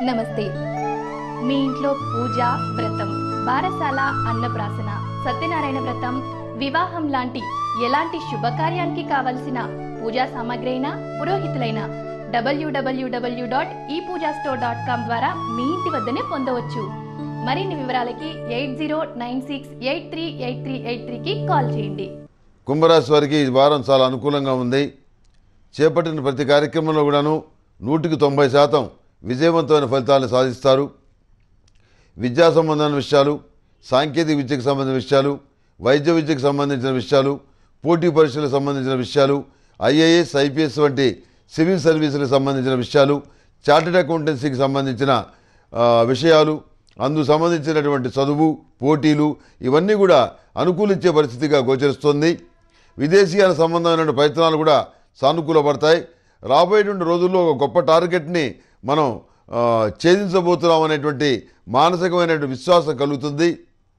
నమస్తే మీ ఇంట్లో పూజ వ్రతం బారసాల అన్నప్రాసన సత్యనారాయణ వ్రతం వివాహం లాంటి ఎలాంటి శుభకార్యానికి కావలసిన పూజా సామాగ్రి అయినా పురోహితులైన డబ్ల్యూడబ్ల్యూడబ్ల్యూ డాట్ ఈ పూజా స్టోర్ డాట్ కామ్ ద్వారా మీ ఇంటి వద్దనే పొందవచ్చు మరిన్ని వివరాలకి eight zero nine six eight three eight three eight త్రీకి కాల్ చేయండి కుంభరాశి వారికి ఈ వారం చాలా అనుకూలంగా ఉంది చేపట్టిన ప్రతి కార్యక్రమంలో కూడాను నూటికి తొంభై శాతం విజయవంతమైన ఫలితాలను సాధిస్తారు విద్యా సంబంధమైన విషయాలు సాంకేతిక విద్యకు సంబంధించిన విషయాలు వైద్య విద్యకు సంబంధించిన విషయాలు పోటీ పరీక్షలకు సంబంధించిన విషయాలు ఐఏఎస్ ఐపీఎస్ వంటి సివిల్ సర్వీసులకు సంబంధించిన విషయాలు చార్టెడ్ అకౌంటెన్సీకి సంబంధించిన ఆ, విషయాలు అందుకు సంబంధించినటువంటి చదువు పోటీలు ఇవన్నీ కూడా అనుకూలించే పరిస్థితిగా గోచరిస్తుంది విదేశీయాల సంబంధమైన ప్రయత్నాలు కూడా సానుకూలపడతాయి రాబోయేటువంటి రోజుల్లో ఒక గొప్ప టార్గెట్ని మనం ఆ, ఛేదించబోతున్నాం అనేటువంటి మానసికమైనటువంటి విశ్వాసం కలుగుతుంది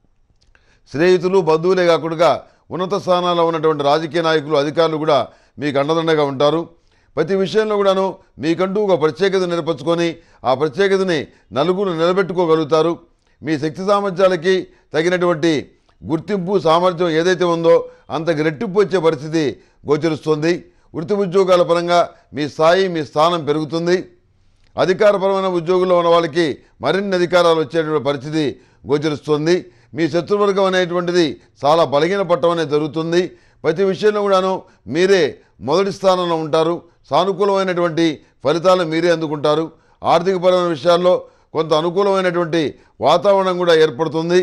స్నేహితులు బంధువులే కాకుండా ఉన్నత స్థానాల్లో ఉన్నటువంటి రాజకీయ నాయకులు అధికారులు కూడా మీకు అండదండగా ఉంటారు ప్రతి విషయంలో కూడాను మీకంటూ ఒక ప్రత్యేకత నిలపచ్చుకొని ఆ ప్రత్యేకతని నలుగురు నిలబెట్టుకోగలుగుతారు మీ శక్తి సామర్థ్యాలకి తగినటువంటి గుర్తింపు సామర్థ్యం ఏదైతే ఉందో అంతకు రెట్టింపు వచ్చే పరిస్థితి గోచరిస్తుంది వృత్తి ఉద్యోగాల పరంగా మీ స్థాయి మీ స్థానం పెరుగుతుంది అధికారపరమైన ఉద్యోగుల్లో ఉన్న వాళ్ళకి మరిన్ని అధికారాలు వచ్చేటువంటి పరిస్థితి గోచరిస్తుంది మీ శత్రువర్గం అనేటువంటిది చాలా బలహీన పట్టడం అనేది జరుగుతుంది ప్రతి విషయంలో కూడాను మీరే మొదటి స్థానంలో ఉంటారు సానుకూలమైనటువంటి ఫలితాలను మీరే అందుకుంటారు ఆర్థికపరమైన విషయాల్లో కొంత అనుకూలమైనటువంటి వాతావరణం కూడా ఏర్పడుతుంది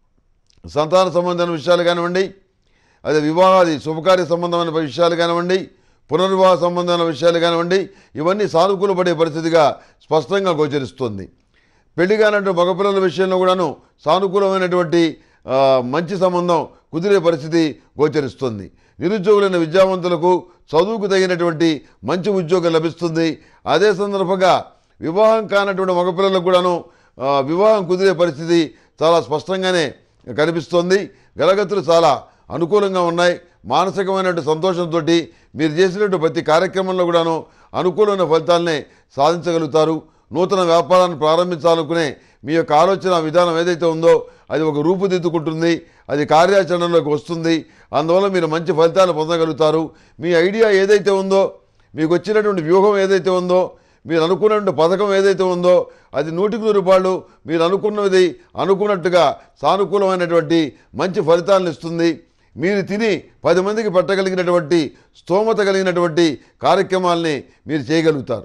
సంతాన సంబంధమైన విషయాలు కానివ్వండి అదే వివాహాది శుభకార్య సంబంధమైన విషయాలు కానివ్వండి పునర్వివాహ సంబంధమైన విషయాలు కానివ్వండి ఇవన్నీ సానుకూలపడే పరిస్థితిగా స్పష్టంగా గోచరిస్తుంది పెళ్లి కానటువంటి మగపిల్లల విషయంలో కూడాను సానుకూలమైనటువంటి ఆ, మంచి సంబంధం కుదిరే పరిస్థితి గోచరిస్తుంది నిరుద్యోగులైన విద్యావంతులకు చదువుకు తగినటువంటి మంచి ఉద్యోగం లభిస్తుంది అదే సందర్భంగా వివాహం కానటువంటి మగపిల్లలకు కూడాను ఆ, వివాహం కుదిరే పరిస్థితి చాలా స్పష్టంగానే కనిపిస్తోంది గలగతులు చాలా అనుకూలంగా ఉన్నాయి మానసికమైనటువంటి సంతోషంతో మీరు చేసినటువంటి ప్రతి కార్యక్రమంలో కూడాను అనుకూలమైన ఫలితాలనే సాధించగలుగుతారు నూతన వ్యాపారాన్ని ప్రారంభించాలనుకునే మీ యొక్క ఆలోచన విధానం ఏదైతే ఉందో అది ఒక రూపుదిద్దుకుంటుంది అది కార్యాచరణలోకి వస్తుంది అందువల్ల మీరు మంచి ఫలితాలు పొందగలుగుతారు మీ ఐడియా ఏదైతే ఉందో మీకు వచ్చినటువంటి వ్యూహం ఏదైతే ఉందో మీరు అనుకున్నటువంటి పథకం ఏదైతే ఉందో అది నూటికి నూరు రూపాయలు మీరు అనుకున్నది అనుకున్నట్టుగా సానుకూలమైనటువంటి మంచి ఫలితాలను ఇస్తుంది మీరు తిని పది మందికి పెట్టగలిగినటువంటి స్తోమత కలిగినటువంటి కార్యక్రమాల్ని మీరు చేయగలుగుతారు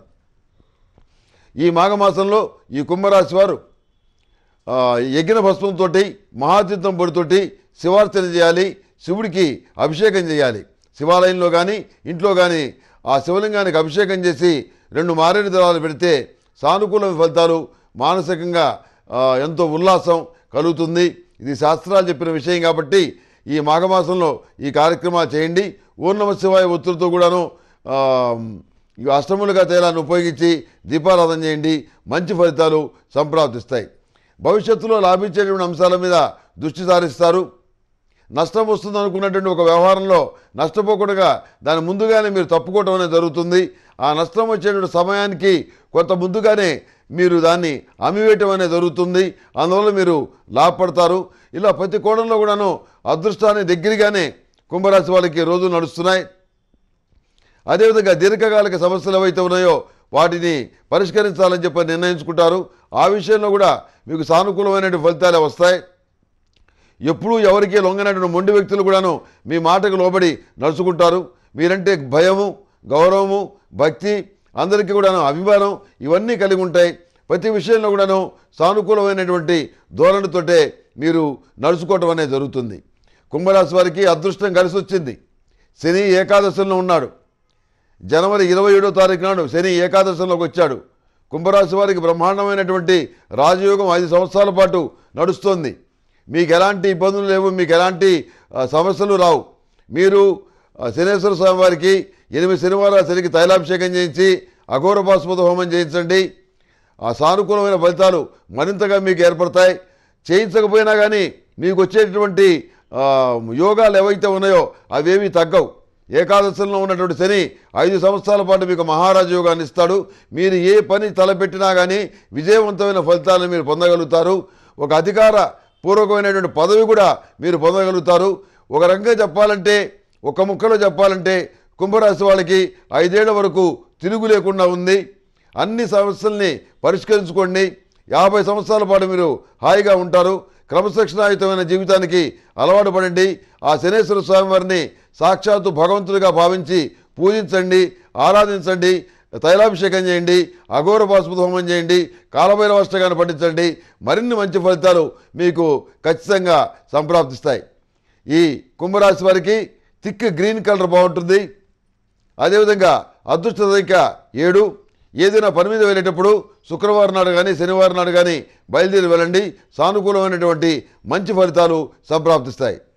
ఈ మాఘమాసంలో ఈ కుంభరాశి వారు ఆ, యజ్ఞ భస్మంతో మహాతీర్థం పొడితోటి శివార్చన చేయాలి శివుడికి అభిషేకం చేయాలి శివాలయంలో కానీ ఇంట్లో కానీ ఆ శివలింగానికి అభిషేకం చేసి రెండు మారేడు దళాలు పెడితే సానుకూల ఫలితాలు మానసికంగా ఆ, ఎంతో ఉల్లాసం కలుగుతుంది ఇది శాస్త్రాలు చెప్పిన విషయం కాబట్టి ఈ మాఘమాసంలో ఈ కార్యక్రమాలు చేయండి ఓం నమ శివాయ ఒత్తులతో కూడాను ఆ, ఈ అష్టములుగా తైలాన్ని ఉపయోగించి దీపారాధన చేయండి మంచి ఫలితాలు సంప్రాప్తిస్తాయి భవిష్యత్తులో లాభించేటువంటి అంశాల మీద దృష్టి సారిస్తారు నష్టం వస్తుంది అనుకున్నటువంటి ఒక వ్యవహారంలో నష్టపోకుండా దాని ముందుగానే మీరు తప్పుకోవటం అనేది జరుగుతుంది ఆ నష్టం వచ్చేటువంటి సమయానికి కొంత ముందుగానే మీరు దాన్ని అమ్మివేయటం అనేది జరుగుతుంది అందువల్ల మీరు లాభపడతారు ఇలా ప్రతి కోణంలో కూడాను అదృష్టాన్ని దగ్గరగానే కుంభరాశి వాళ్ళకి రోజులు నడుస్తున్నాయి అదేవిధంగా దీర్ఘకాలిక సమస్యలు ఏవైతే ఉన్నాయో వాటిని పరిష్కరించాలని చెప్పి నిర్ణయించుకుంటారు ఆ విషయంలో కూడా మీకు సానుకూలమైన ఫలితాలే వస్తాయి ఎప్పుడూ ఎవరికీ లొంగనటువంటి మొండి వ్యక్తులు కూడాను మీ మాటకు లోబడి నడుచుకుంటారు మీరంటే భయము గౌరవము భక్తి అందరికీ కూడాను అభిమానం ఇవన్నీ కలిగి ఉంటాయి ప్రతి విషయంలో కూడాను సానుకూలమైనటువంటి ధోరణితోటే మీరు నడుచుకోవటం అనేది జరుగుతుంది కుంభరాశి వారికి అదృష్టం కలిసి వచ్చింది శని ఏకాదశంలో ఉన్నాడు జనవరి ఇరవై ఏడో తారీఖు నాడు శని ఏకాదశంలోకి వచ్చాడు కుంభరాశి వారికి బ్రహ్మాండమైనటువంటి రాజయోగం ఐదు సంవత్సరాల పాటు నడుస్తోంది మీకు ఎలాంటి ఇబ్బందులు లేవు మీకు ఎలాంటి ఆ, సమస్యలు రావు మీరు ఆ, శనేశ్వర స్వామి వారికి ఎనిమిది శనివారాలు శనికి తైలాభిషేకం చేయించి అఘోర బాస్మత హోమం చేయించండి ఆ సానుకూలమైన ఫలితాలు మరింతగా మీకు ఏర్పడతాయి చేయించకపోయినా కానీ మీకు వచ్చేటటువంటి ఆ, యోగాలు ఏవైతే ఉన్నాయో అవేమీ తగ్గవు ఏకాదశంలో ఉన్నటువంటి శని ఐదు సంవత్సరాల పాటు మీకు మహారాజ యోగాన్ని ఇస్తాడు మీరు ఏ పని తలపెట్టినా కానీ విజయవంతమైన ఫలితాలను మీరు పొందగలుగుతారు ఒక అధికార పూర్వకమైనటువంటి పదవి కూడా మీరు పొందగలుగుతారు ఒక రకంగా చెప్పాలంటే ఒక ముక్కలో చెప్పాలంటే కుంభరాశి వాళ్ళకి ఐదేళ్ల వరకు తిరుగు లేకుండా ఉంది అన్ని సమస్యల్ని పరిష్కరించుకోండి యాభై సంవత్సరాల పాటు మీరు హాయిగా ఉంటారు క్రమశిక్షణాయుతమైన జీవితానికి అలవాటు పడండి ఆ శనేశ్వర స్వామివారిని సాక్షాత్తు భగవంతుడిగా భావించి పూజించండి ఆరాధించండి తైలాభిషేకం చేయండి అఘోర పాశుపత హోమం చేయండి కాలభైరవాష్టగాన్ని పఠించండి మరిన్ని మంచి ఫలితాలు మీకు ఖచ్చితంగా సంప్రాప్తిస్తాయి ఈ కుంభరాశి వారికి థిక్ గ్రీన్ కలర్ బాగుంటుంది అదేవిధంగా అదృష్ట సంఖ్య ఏడు ఏదైనా పని మీద వెళ్ళేటప్పుడు శుక్రవారం నాడు కానీ శనివారం నాడు కానీ బయలుదేరి వెళ్ళండి సానుకూలమైనటువంటి మంచి ఫలితాలు సంప్రాప్తిస్తాయి